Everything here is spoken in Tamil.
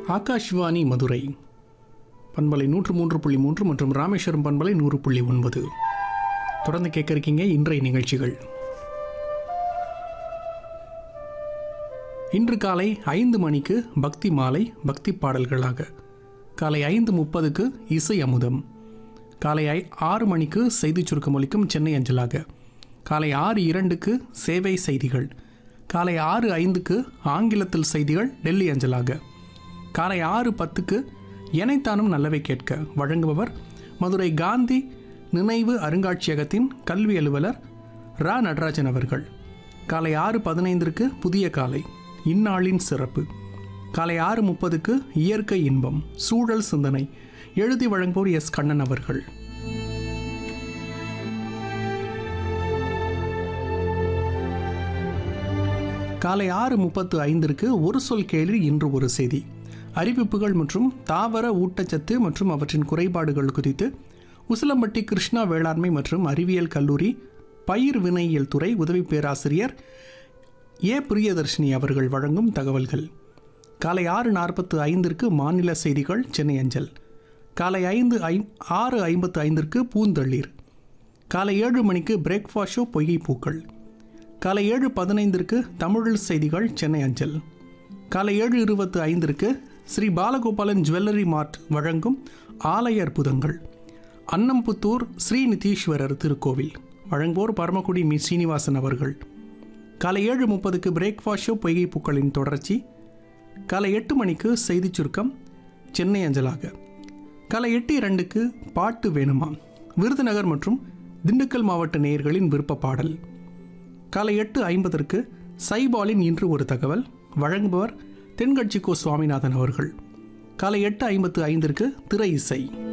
ஆகாஷ்வாணி மதுரை பண்பலை நூற்று மூன்று புள்ளி மூன்று மற்றும் ராமேஸ்வரம் பண்பலை நூறு புள்ளி ஒன்பது தொடர்ந்து கேட்க இருக்கீங்க இன்றைய நிகழ்ச்சிகள் இன்று காலை ஐந்து மணிக்கு பக்தி மாலை பக்தி பாடல்களாக காலை ஐந்து முப்பதுக்கு இசை அமுதம் காலை ஐ ஆறு மணிக்கு செய்திச் சுருக்கம் ஒலிக்கும் சென்னை அஞ்சலாக காலை ஆறு இரண்டுக்கு சேவை செய்திகள் காலை ஆறு ஐந்துக்கு ஆங்கிலத்தில் செய்திகள் டெல்லி அஞ்சலாக காலை ஆறு பத்துக்கு எனைத்தானும் நல்லவை கேட்க வழங்குபவர் மதுரை காந்தி நினைவு அருங்காட்சியகத்தின் கல்வி அலுவலர் ரா நடராஜன் அவர்கள் காலை ஆறு பதினைந்திற்கு புதிய காலை இந்நாளின் சிறப்பு காலை ஆறு முப்பதுக்கு இயற்கை இன்பம் சூழல் சிந்தனை எழுதி வழங்குவோர் எஸ் கண்ணன் அவர்கள் காலை ஆறு முப்பத்து ஐந்திற்கு ஒரு சொல் கேள்வி இன்று ஒரு செய்தி அறிவிப்புகள் மற்றும் தாவர ஊட்டச்சத்து மற்றும் அவற்றின் குறைபாடுகள் குறித்து உசிலம்பட்டி கிருஷ்ணா வேளாண்மை மற்றும் அறிவியல் கல்லூரி பயிர் வினையியல் துறை உதவி பேராசிரியர் ஏ பிரியதர்ஷினி அவர்கள் வழங்கும் தகவல்கள் காலை ஆறு நாற்பத்து ஐந்திற்கு மாநில செய்திகள் சென்னை அஞ்சல் காலை ஐந்து ஐ ஆறு ஐம்பத்து ஐந்திற்கு பூந்தளிர் காலை ஏழு மணிக்கு பிரேக்ஃபாஸ்ட் ஷோ பொய்கை பூக்கள் காலை ஏழு பதினைந்திற்கு தமிழில் செய்திகள் சென்னை அஞ்சல் காலை ஏழு இருபத்து ஐந்திற்கு ஸ்ரீ பாலகோபாலன் ஜுவல்லரி மார்ட் வழங்கும் ஆலய அற்புதங்கள் அன்னம்புத்தூர் ஸ்ரீ நிதீஸ்வரர் திருக்கோவில் வழங்குவோர் பரமக்குடி மி சீனிவாசன் அவர்கள் காலை ஏழு முப்பதுக்கு பிரேக்ஃபாஸ்ட் ஷோ பொய்கை பூக்களின் தொடர்ச்சி காலை எட்டு மணிக்கு செய்திச் சுருக்கம் சென்னை அஞ்சலாக காலை எட்டு இரண்டுக்கு பாட்டு வேணுமா விருதுநகர் மற்றும் திண்டுக்கல் மாவட்ட நேயர்களின் விருப்ப பாடல் காலை எட்டு ஐம்பதற்கு சைபாலின் இன்று ஒரு தகவல் வழங்குபவர் தென்கட்சி கோ சுவாமிநாதன் அவர்கள் காலை எட்டு ஐம்பத்து ஐந்திற்கு திரை இசை